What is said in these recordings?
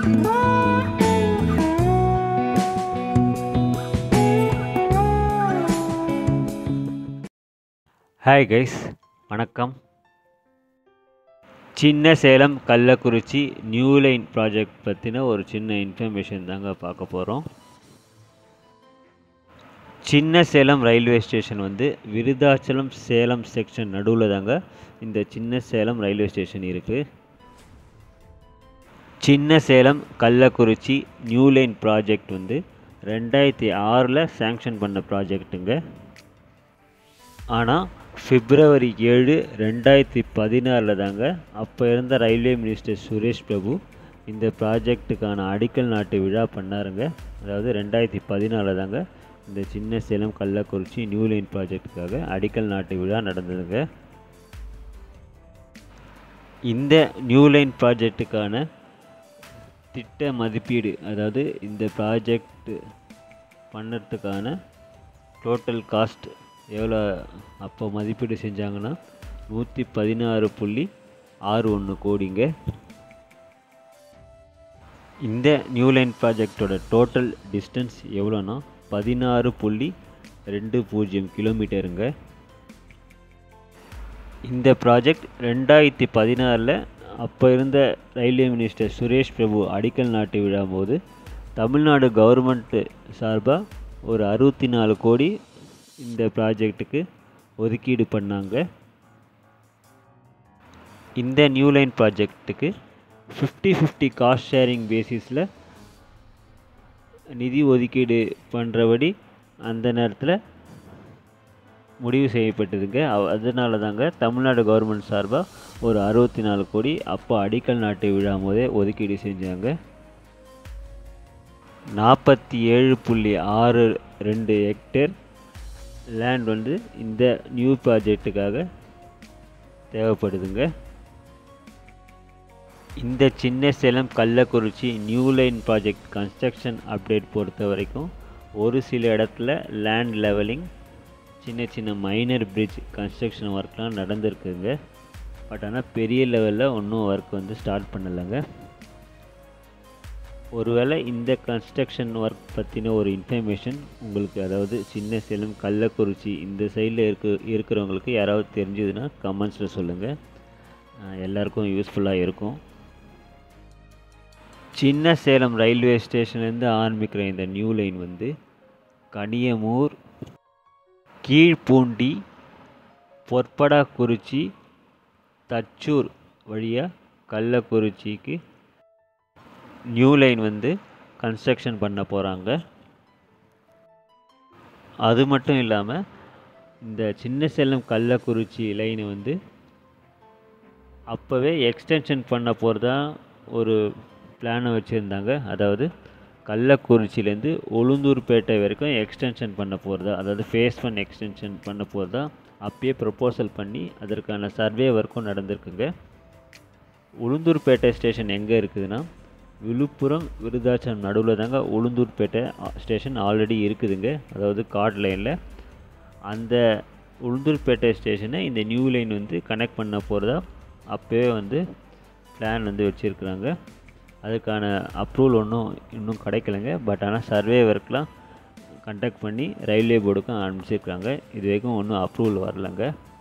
hi guys வணக்கம் Chinna Salem Kallakurichi new line project பற்றின ஒரு சின்ன இன்ஃபர்மேஷன் தாங்க பார்க்க போகிறோம் சின்ன சேலம் ரயில்வே ஸ்டேஷன் வந்து விருதாச்சலம் சேலம் செக்ஷன் நடுவில் தாங்க இந்த சின்ன சேலம் ரயில்வே ஸ்டேஷன் இருக்குது Chinna Salem Kallakurichi new line project வந்து ரெண்டாயிரத்தி ஆறில் சேங்ஷன் பண்ண ப்ராஜெக்ட்டுங்க ஆனால் பிப்ரவரி ஏழு ரெண்டாயிரத்தி பதினாறில் தாங்க அப்போ இருந்த ரயில்வே மினிஸ்டர் சுரேஷ் பிரபு இந்த ப்ராஜெக்ட்டுக்கான அடிக்கல் நாட்டு விழா பண்ணாருங்க அதாவது ரெண்டாயிரத்தி பதினாலில் தாங்க இந்த சின்ன சேலம் கள்ளக்குறிச்சி நியூ லைன் ப்ராஜெக்ட்டுக்காக அடிக்கல் நாட்டு விழா நடந்ததுங்க இந்த நியூ லைன் ப்ராஜெக்ட்டுக்கான திட்ட மதிப்பீடு அதாவது இந்த ப்ராஜெக்ட் பண்ணுறதுக்கான டோட்டல் காஸ்ட் எவ்வளோ அப்போ மதிப்பீடு செஞ்சாங்கன்னா நூற்றி பதினாறு புள்ளி ஆறு ஒன்று கோடிங்க இந்த நியூ லைன் ப்ராஜெக்டோட டோட்டல் டிஸ்டன்ஸ் எவ்வளோன்னா பதினாறு புள்ளி ரெண்டு பூஜ்ஜியம் கிலோமீட்டருங்க இந்த ப்ராஜெக்ட் ரெண்டாயிரத்தி பதினாறில் அப்போ இருந்த ரயில்வே மினிஸ்டர் சுரேஷ் பிரபு அடிக்கல் நாட்டு விழாம்போது தமிழ்நாடு கவர்மெண்ட்டு சார்பாக ஒரு அறுபத்தி நாலு கோடி இந்த ப்ராஜெக்ட்டுக்கு ஒதுக்கீடு பண்ணாங்க இந்த நியூ லைன் ப்ராஜெக்ட்டுக்கு ஃபிஃப்டி ஃபிஃப்டி காஸ்ட் ஷேரிங் பேசிஸில் நிதி ஒதுக்கீடு பண்ணுறபடி அந்த நேரத்தில் முடிவு செய்யப்பட்டதுங்க அவ- அதனால தாங்க தமிழ்நாடு கவர்மெண்ட் சார்பாக ஒரு அறுபத்தி நாலு கோடி அப்போ அடிக்கல் நாட்டு விழா போதே ஒதுக்கீடு செஞ்சாங்க நாற்பத்தி ஏழு புள்ளி ஆறு ரெண்டு ஹெக்டேர் லேண்ட் வந்து இந்த நியூ ப்ராஜெக்ட்டுக்காக தேவைப்படுதுங்க இந்த Chinna Salem Kallakurichi new line project construction update பொறுத்த வரைக்கும் ஒரு சில இடத்துல லேண்ட் லெவலிங் சின்ன சின்ன மைனர் பிரிட்ஜ் கன்ஸ்ட்ரக்ஷன் ஒர்க்லாம் நடந்திருக்குங்க பட் ஆனால் பெரிய லெவலில் ஒன்றும் ஒர்க் வந்து ஸ்டார்ட் பண்ணலைங்க ஒருவேளை இந்த கன்ஸ்ட்ரக்ஷன் ஒர்க் பற்றின ஒரு இன்ஃபர்மேஷன் உங்களுக்கு அதாவது சின்ன சேலம் கள்ளக்குறிச்சி இந்த சைடில் இருக்க இருக்கிறவங்களுக்கு யாராவது தெரிஞ்சதுன்னா கமெண்ட்ஸில் சொல்லுங்கள் எல்லாருக்கும் யூஸ்ஃபுல்லாக இருக்கும் சின்ன சேலம் ரயில்வே ஸ்டேஷன்லேருந்து ஆரம்பிக்கிற இந்த நியூ லைன் வந்து கனியமூர் கீழ்பூண்டி பொற்படாக்குறிச்சி தச்சூர் வழியாக கள்ளக்குறிச்சிக்கு நியூ லைன் வந்து கன்ஸ்ட்ரக்ஷன் பண்ண போகிறாங்க அது மட்டும் இல்லாமல் இந்த சின்ன சேலம் கள்ளக்குறிச்சி லைனை வந்து அப்போவே எக்ஸ்டென்ஷன் பண்ண போகிறதா ஒரு பிளானை வச்சுருந்தாங்க அதாவது கள்ளக்குறிச்சியிலேருந்து உளுந்தூர்பேட்டை வரைக்கும் எக்ஸ்டென்ஷன் பண்ண போகிறதா அதாவது ஃபேஸ் ஒன் எக்ஸ்டென்ஷன் பண்ண போகிறதா அப்பயே ப்ரப்போசல் பண்ணி அதற்கான சர்வே ஒர்க்கும் நடந்திருக்குங்க உளுந்தூர்பேட்டை ஸ்டேஷன் எங்கே இருக்குதுன்னா விழுப்புரம் விருதாச்சலம் நடுவில் தாங்க உளுந்தூர்பேட்டை ஆ- ஸ்டேஷன் ஆல்ரெடி இருக்குதுங்க அதாவது கார்ட் லைனில் அந்த உளுந்தூர்பேட்டை ஸ்டேஷனை இந்த நியூ லைன் வந்து கனெக்ட் பண்ண போகிறதா அப்போவே வந்து பிளான் வந்து வச்சுருக்குறாங்க அதுக்கான அப்ரூவல் ஒன்றும் இன்னும் கிடைக்கலங்க பட் ஆனால் சர்வே ஒர்க்லாம் கண்டக்ட் பண்ணி ரயில்வே போர்டுக்கும் அனுப்பிச்சிருக்காங்க இது வரைக்கும் ஒன்றும் அப்ரூவல் வரலங்க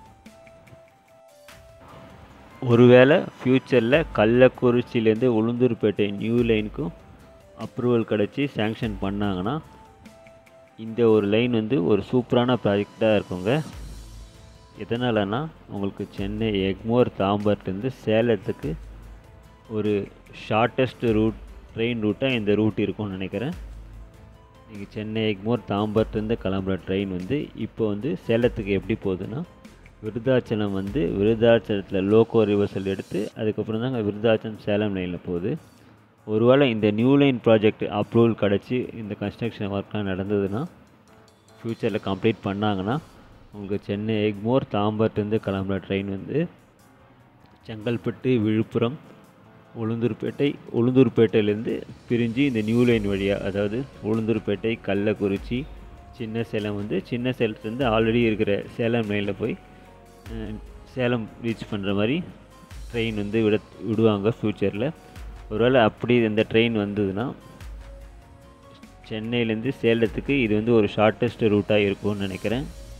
ஒருவேளை ஃப்யூச்சரில் கள்ளக்குறிச்சியிலேருந்து உளுந்தூர்பேட்டை நியூ லைனுக்கும் அப்ரூவல் கிடச்சி சேங்ஷன் பண்ணாங்கன்னா இந்த ஒரு லைன் வந்து ஒரு சூப்பரான ப்ராஜெக்டாக இருக்குங்க எதனாலனா உங்களுக்கு சென்னை எக்மோர் தாம்பரத்துலேருந்து சேலத்துக்கு ஒரு ஷார்ட்டஸ்ட் ரூட் ட்ரெயின் ரூட்டாக இந்த ரூட் இருக்கும்னு நினைக்கிறேன் நீங்கள் சென்னை எக்மோர் தாம்பரத்துலேருந்து கிளம்புற ட்ரெயின் வந்து இப்போ வந்து சேலத்துக்கு எப்படி போகுதுன்னா விருதாச்சலம் வந்து விருதாச்சலத்தில் லோக்கோ ரிவர்சல் எடுத்து அதுக்கப்புறம் தாங்க விருதாச்சலம் சேலம் லைனில் போகுது ஒருவேளை இந்த நியூ லைன் ப்ராஜெக்ட் அப்ரூவல் கிடச்சி இந்த கன்ஸ்ட்ரக்ஷன் ஒர்க்லாம் நடந்ததுன்னா ஃப்யூச்சரில் கம்ப்ளீட் பண்ணாங்கன்னா உங்களுக்கு சென்னை எக்மோர் தாம்பரத்துலேருந்து கிளம்புற ட்ரெயின் வந்து செங்கல்பட்டு விழுப்புரம் உளுந்தூர்பேட்டை உளுந்தூர்பேட்டையிலேருந்து பிரிஞ்சு இந்த நியூ லைன் வழியாக அதாவது உளுந்தூர்பேட்டை கள்ளக்குறிச்சி சின்ன சேலம் வந்து சின்ன சேலத்துலேருந்து ஆல்ரெடி இருக்கிற சேலம் லைனில் போய் அஹ், சேலம் ரீச் பண்ணுற மாதிரி ட்ரெயின் வந்து விட விடுவாங்க ஃப்யூச்சரில் ஒருவேளை அப்படி இந்த ட்ரெயின் வந்ததுன்னா சென்னையிலேருந்து சேலத்துக்கு இது வந்து ஒரு ஷார்ட்டஸ்ட் ரூட்டாக இருக்கும்னு நினைக்கிறேன்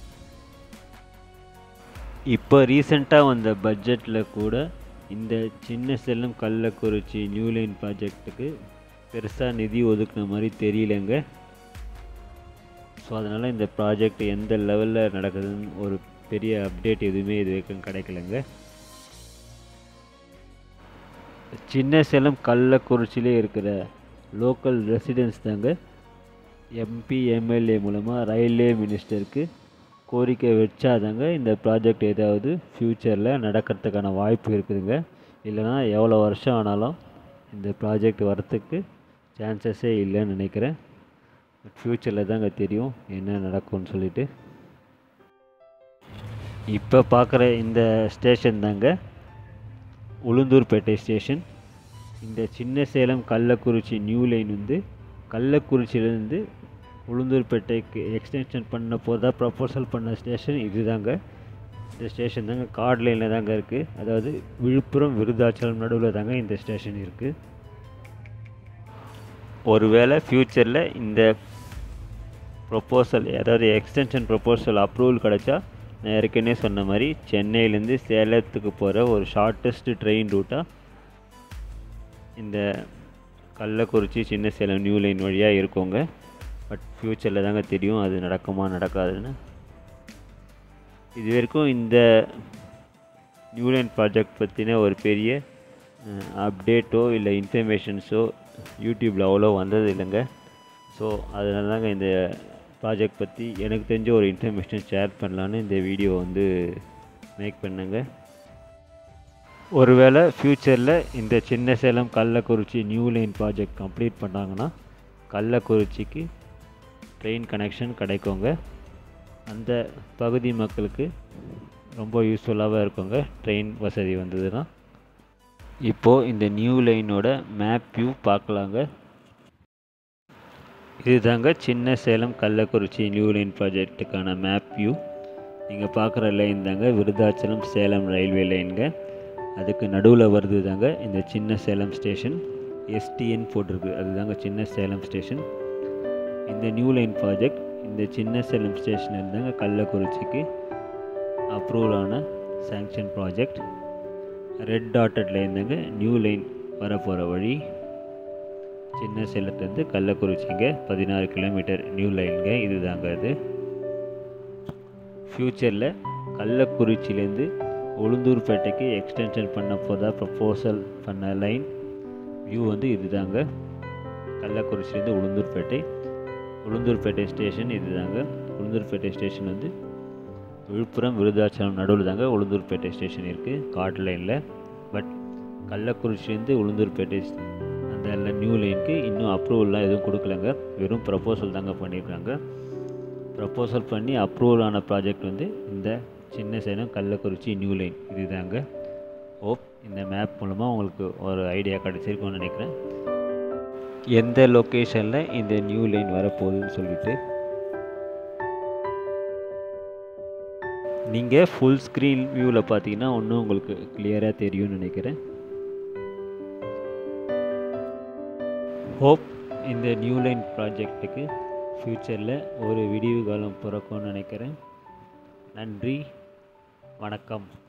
இப்போ ரீசெண்டாக வந்த பட்ஜெட்டில் கூட இந்த சின்ன சேலம் கள்ளக்குறிச்சி நியூ லைன் ப்ராஜெக்ட்டுக்கு பெருசாக நிதி ஒதுக்குன மாதிரி தெரியலங்க ஸோ அதனால் இந்த ப்ராஜெக்ட் எந்த லெவலில் நடக்குதுன்னு ஒரு பெரிய அப்டேட் எதுவுமே இது வரைக்கும் கிடைக்கலங்க சின்ன சேலம் கள்ளக்குறிச்சியிலே இருக்கிற லோக்கல் ரெசிடென்ஸ் தாங்க எம்பி எம்எல்ஏ மூலமாக ரயில்வே மினிஸ்டருக்கு கோரிக்கை வச்சாதாங்க இந்த ப்ராஜெக்ட் ஏதாவது ஃப்யூச்சரில் நடக்கிறதுக்கான வாய்ப்பு இருக்குதுங்க இல்லைனா எவ்வளோ வருஷம் ஆனாலும் இந்த ப்ராஜெக்ட் வரத்துக்கு சான்சஸே இல்லைன்னு நினைக்கிறேன் ஃப்யூச்சரில் தாங்க தெரியும் என்ன நடக்கும்னு சொல்லிட்டு இப்போ பார்க்குற இந்த ஸ்டேஷன் தாங்க உளுந்தூர்பேட்டை ஸ்டேஷன் இந்த சின்ன சேலம் கள்ளக்குறிச்சி நியூ லைன் வந்து கள்ளக்குறிச்சியிலேருந்து உளுந்தூர்பேட்டைக்கு எக்ஸ்டென்ஷன் பண்ண போதா ப்ரப்போசல் பண்ண ஸ்டேஷன் இதுதாங்க இந்த ஸ்டேஷன் தாங்க கார்டு லைனில் தாங்க இருக்குது அதாவது விழுப்புரம் விருதாச்சலம் நடுவில் தாங்க இந்த ஸ்டேஷன் இருக்குது ஒருவேளை ஃப்யூச்சரில் இந்த ப்ரொப்போசல் அதாவது எக்ஸ்டென்ஷன் ப்ரொப்போசல் அப்ரூவல் கிடச்சா நான் ஏற்கனவே சொன்ன மாதிரி சென்னையிலேருந்து சேலத்துக்கு போகிற ஒரு ஷார்ட்டஸ்ட் ட்ரெயின் ரூட்டாக இந்த கள்ளக்குறிச்சி சின்ன சேலம் நியூ லைன் வழியாக இருக்குங்க பட் ஃப்யூச்சரில் தாங்க தெரியும் அது நடக்குமா நடக்காதுன்னு இது வரைக்கும் இந்த நியூ லைன் ப்ராஜெக்ட் பற்றின ஒரு பெரிய அப்டேட்டோ இல்லை இன்ஃபர்மேஷன்ஸோ யூடியூப்பில் அவ்வளோ வந்தது இல்லைங்க ஸோ அதனால தாங்க இந்த ப்ராஜெக்ட் பற்றி எனக்கு தெரிஞ்ச ஒரு இன்ஃபர்மேஷன் ஷேர் பண்ணலான்னு இந்த வீடியோ வந்து மேக் பண்ணேங்க ஒருவேளை ஃப்யூச்சரில் இந்த Chinna Salem Kallakurichi new line project complete பண்ணாங்கன்னா கள்ளக்குறிச்சிக்கு ட்ரெயின் கனெக்ஷன் கிடைக்குங்க அந்த பகுதி மக்களுக்கு ரொம்ப யூஸ்ஃபுல்லாக இருக்குங்க ட்ரெயின் வசதி வந்ததுன்னா இப்போது இந்த நியூ லைனோட மேப் வியூ பார்க்கலாங்க இதுதாங்க சின்ன சேலம் கள்ளக்குறிச்சி நியூ லைன் ப்ராஜெக்ட்டுக்கான மேப் வியூ நீங்கள் பார்க்குற லைன் தாங்க விருதாச்சலம் சேலம் ரயில்வே லைனுங்க அதுக்கு நடுவில் வருது தாங்க இந்த சின்ன சேலம் ஸ்டேஷன் எஸ்டிஎன் போட்டிருக்கு அதுதாங்க சின்ன சேலம் ஸ்டேஷன் இந்த நியூ லைன் ப்ராஜெக்ட் இந்த சின்ன சேலம் ஸ்டேஷன் இருந்தாங்க கள்ளக்குறிச்சிக்கு அப்ரூவல் ஆன sanction project red dotted line தாங்க நியூ லைன் வரப்போகிற வழி சின்ன சேலத்துலேருந்து கள்ளக்குறிச்சிங்க பதினாறு கிலோமீட்டர் நியூ லைனுங்க இது தாங்க அது ஃப்யூச்சரில் கள்ளக்குறிச்சியிலேருந்து உளுந்தூர்பேட்டைக்கு எக்ஸ்டென்ஷன் பண்ண போதா ப்ரப்போசல் பண்ண லைன் வியூ வந்து இது தாங்க கள்ளக்குறிச்சிலேருந்து உளுந்தூர்பேட்டை உளுந்தூர்பேட்டை ஸ்டேஷன் இது தாங்க உளுந்தூர்பேட்டை ஸ்டேஷன் வந்து விழுப்புரம் விருதாச்சலம் நடுவில் தாங்க உளுந்தூர்பேட்டை ஸ்டேஷன் இருக்குது காட்டு லைனில் பட் கள்ளக்குறிச்சிலேருந்து உளுந்தூர்பேட்டை அந்த நியூ லைனுக்கு இன்னும் அப்ரூவல்லாம் எதுவும் கொடுக்கலங்க வெறும் ப்ரப்போசல் தாங்க பண்ணியிருக்காங்க ப்ரப்போசல் பண்ணி அப்ரூவல் ஆன ப்ராஜெக்ட் வந்து இந்த சின்ன சேலம் கள்ளக்குறிச்சி நியூ லைன் இது தாங்க ஓப் இந்த மேப் மூலமாக உங்களுக்கு ஒரு ஐடியா கிடச்சிருக்கும்னு நினைக்கிறேன் எந்த லொக்கேஷனில் இந்த நியூ லைன் வரப்போகுதுன்னு சொல்லிட்டு நீங்கள் ஃபுல் ஸ்க்ரீன் வியூவில் பார்த்தீங்கன்னா ஒன்றும் உங்களுக்கு கிளியராக தெரியும்னு நினைக்கிறேன் ஹோப் இந்த நியூ லைன் ப்ராஜெக்ட்டுக்கு ஃப்யூச்சரில் ஒரு விடிவு காலம் பிறக்கும்னு நினைக்கிறேன் நன்றி வணக்கம்